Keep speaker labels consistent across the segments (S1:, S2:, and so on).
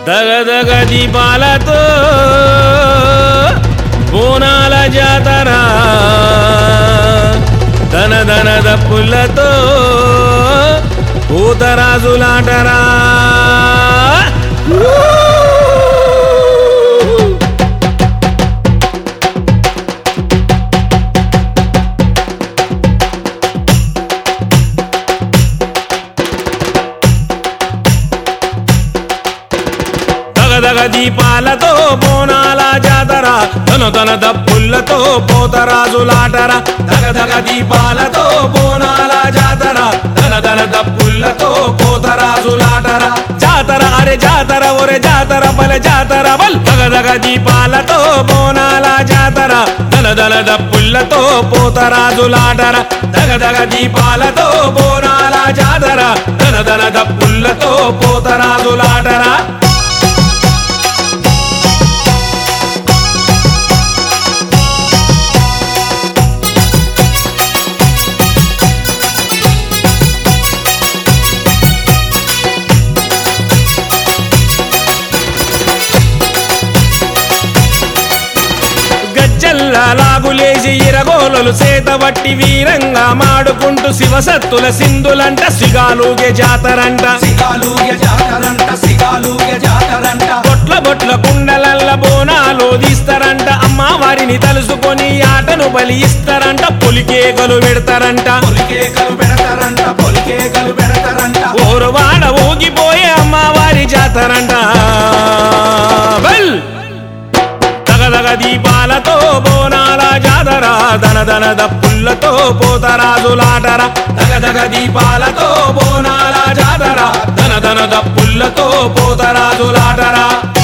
S1: దగదగ దీపాలతో బోనాల జాతర ధన ధన దప్పులతో పూతరాజులాటరా దగదగ దీపాలతో బోనాల జాతర తన తన దప్పులతో పోతరాజులాటర దగదగ దీపాలతో బోనాల జాతర తన తన దప్పులతో పోతరాజులాటర జాతర అరే జాతర ఒరే జాతర బల జాతర బల్ దగదగ దీపాలతో బోనాల జాతర దన దన దప్పులతో పోతరాజులాటర దగదగ దీపాలతో బోనాల జాతర దన దన దప్పులతో పోతరాజులాటరా గజ్జల్లా లాగులేసి ఇరగోలలు సేతబట్టి వీరంగా మాడుకుంటూ శివసత్తుల సింధులంట సిగాలుగే జాతరంట
S2: సిగాలుగే జాతరంట సిగాలుగే జాతరంట
S1: బొట్ల బొట్ల కుండలల్ల బోనాలు తీస్తారంట అమ్మవారిని తలుసుకొని ఆటను బలి ఇస్తారంట పులికేకలు పెడతారంట
S2: పొలికేకలు పెడతారంట పొలికేకలు పెడతారంట
S1: ఓరువాడ ఊగిపోయే అమ్మవారి జాతరంట వెల్ దగదగ దీపాలతో బోనాల జాతర దన దన దప్పులతో పోతరాజులాటర దగదగ దీపాలతో బోనాల జాతర దన దన దప్పులతో పోతరాజులాటర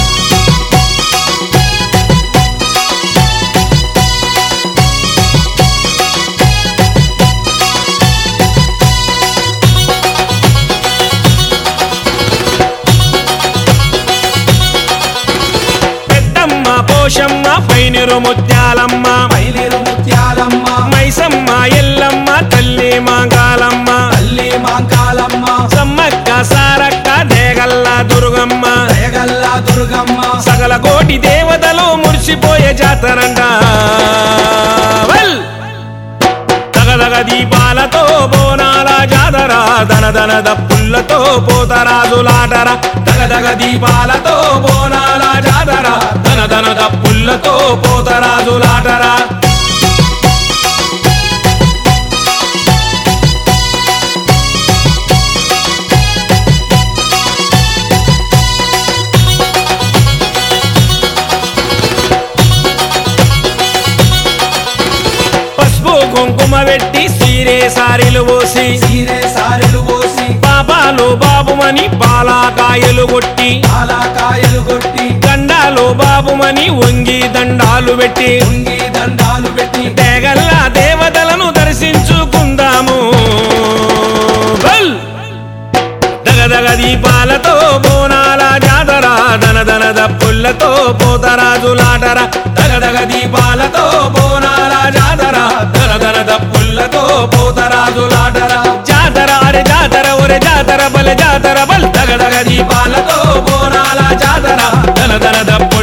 S1: పెద్దమ్మ పోషమ్మ పైనిరు ముత్యాలమ్మ
S2: మైలేరు ముత్యాలమ్మ
S1: మైసమ్మ ఎల్లమ్మ తల్లి మాంగాలమ్మ
S2: తల్లి మాంకాలమ్మ
S1: సమ్మక్క సారక్క దేగల్ల దుర్గమ్మ
S2: దయగల్లా దుర్గమ్మ
S1: సకల కోటి దేవతలు మురిసిపోయే జాతరంట వెల్ దగదగ దీపాలతో బోనాల జాతర దన దన దప్పులతో పోతరాజులాటర దగదగ దీపాలతో బోనాల జాతర దన దన దప్పులతో పోతరాజులాటర పసుపు కుంకుమ పెట్టి సీరే సారీలు పోసి
S2: సీరే సారెలు పోసి
S1: పాపాలు బాబుమని పాలాకాయలు కొట్టి
S2: పాలకాయలు కొట్టి
S1: దండాలు బాబుమని వంగి దండాలు పెట్టి
S2: ఉంగి దండాలు పెట్టి
S1: తెగల్ల దేవతలను దర్శించుకుందాము బల్! దగదగ దీపాలతో బోనాల జాతర దన దన దప్పులతో పోతరాజులాటర దగదగ దీపాలతో బోనాల జాతర దన దన దప్పులతో పోతరాజులాటర జాతర అరే జాతర ఒరే జాతర బల జాతర బల్ దగదగ దీపాలతో బోనాల జాతర దన దన దప్పు